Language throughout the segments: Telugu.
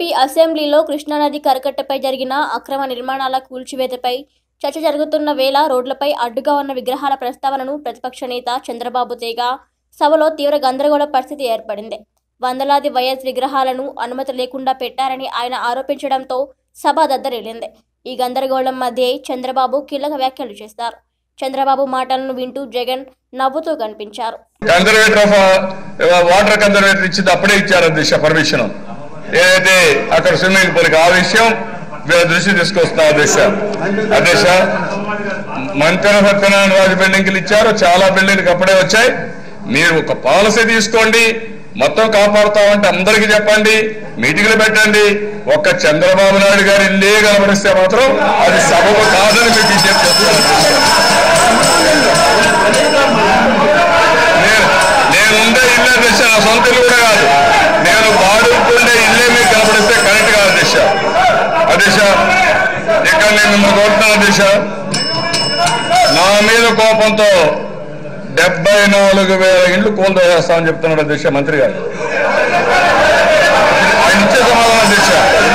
అసెంబ్లీలో కృష్ణానది కరకట్టపై జరిగిన అక్రమ నిర్మాణాల కూల్చివేతపై చర్చ జరుగుతున్న వేళ రోడ్లపై అడ్డుగా ఉన్న విగ్రహాల ప్రస్తావనను ప్రతిపక్ష నేత చంద్రబాబు తేగ సభలో తీవ్ర గందరగోళ పరిస్థితి ఏర్పడింది వందలాది వైఎస్ విగ్రహాలను అనుమతి లేకుండా పెట్టారని ఆయన ఆరోపించడంతో సభ దద్దరిల్లింది ఈ గందరగోళం మధ్యే చంద్రబాబు కీలక వ్యాఖ్యలు చేశారు చంద్రబాబు మాటలను వింటూ జగన్ నవ్వుతూ కనిపించారు కన్జర్వేటర్ ఆఫ్ వాటర్ కన్జర్వేటర్ ఇచ్చింది అప్పుడే ఇచ్చారు అధ్యక్ష పర్మిషన్ ఏదైతే అక్కడ స్విమ్మింగ్ పూల్కి ఆ విషయం వీళ్ళ దృష్టి తీసుకొస్తున్నా అధ్యక్ష అధ్యక్ష మంతెన సత్యనారాయణ రాజు బిల్డింగ్లు ఇచ్చారు చాలా బిల్డింగ్లు అప్పుడే వచ్చాయి మీరు ఒక పాలసీ తీసుకోండి మొత్తం కాపాడుతామంటే అందరికీ చెప్పండి మీటింగ్లు పెట్టండి ఒక్క చంద్రబాబు నాయుడు గారు ఇల్లే కనబడిస్తే మాత్రం అది సబబు కాదని మీకు విజ్ఞప్తి చేస్తున్నాను నేను నేనుండే ఇల్లే దిశ నా సొంత ఇల్లు కూడా కాదు నేను వాడుకుండే ఇల్లే మీకు కనపడిస్తే కరెక్ట్ కాదు దిశ అదిశ ఇక్కడ నేను మిమ్మల్ని కోరుతున్నాను దిశ నా మీద కోపంతో డెబ్బై నాలుగు వేల ఇండ్లు కూలదోసేస్తామని చెప్తున్నాడు దిశ మంత్రి గారు ఆయన ఇచ్చే సమాధానం దిశ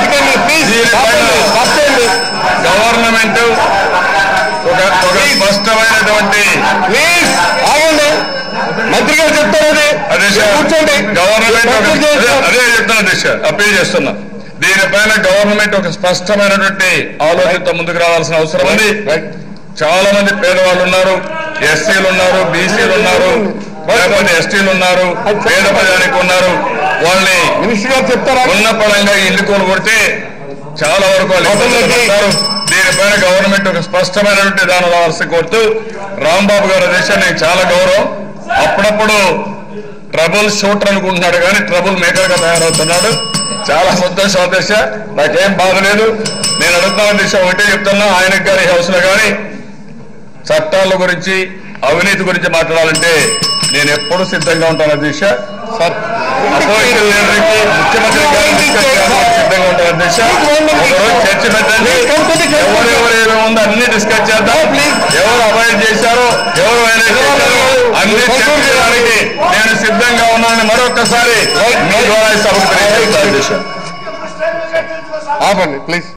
గవర్నమెంట్ ఒక ఒక స్పష్టమైనటువంటి ప్లీజ్ ఆగండి మంత్రి గారు చెప్తారు అది అదే సార్. కూర్చోండి గవర్నమెంట్ ఒక- మంత్రి అదే గారు అదే చెప్తున్నా దిశ అప్పీల్ చేస్తున్నా దీనిపైన గవర్నమెంట్ ఒక స్పష్టమైనటువంటి ఆలోచనతో ముందుకు రావాల్సిన అవసరం ఉంది చాలా మంది పేదవాళ్ళు ఉన్నారు ఎస్సీలు ఉన్నారు బీసీలు ఉన్నారు లేకపోతే ఎస్టీలు ఉన్నారు పేద ప్రజానికి ఉన్నారు వాళ్ళని మినిస్టర్ గారు చెప్తారా ఉన్న పడంగా ఇల్లు కొనుగొడితే చాలా వరకు వాళ్ళు ఇబ్బందులు పడతారు. దీనిపైన గవర్నమెంట్ ఒక స్పష్టమైనటువంటి దాని రావాల్సి కోరుతూ రాంబాబు గారి దేశాన్ని చాలా గౌరవం అప్పుడప్పుడు ట్రబుల్ షూటర్ అనుకుంటున్నాడు కానీ ట్రబుల్ మేకర్ గా తయారవుతున్నాడు చాలా సంతోషం అధ్యక్ష నాకేం బాధ లేదు నేను అడుగుతున్న దిశ ఒకటే చెప్తున్నా ఆయనకు కానీ హౌస్ లో కానీ చట్టాల గురించి అవినీతి గురించి మాట్లాడాలంటే నేను ఎప్పుడు సిద్ధంగా ఉంటాను అధ్యక్ష అపోజిషన్ లీడర్కి ముఖ్యమంత్రి గారిని డిస్కస్ చేయడానికి సిద్ధంగా ఉంటాను అధ్యక్ష ఒకరోజు చర్చ పెట్టండి ఎవరెవరు ఏమేమి ఉందో అన్ని డిస్కస్ చేద్దాం ఎవరు అవాయిడ్ చేశారో ఎవరు వైలేట్ చేశారో అన్ని చర్చ చేయడానికి నేను సిద్ధంగా ఉన్నానని మరొకసారి మీ ద్వారా ఈ సభకు తెలియజేస్తాను అధ్యక్ష ఆపండి ప్లీజ్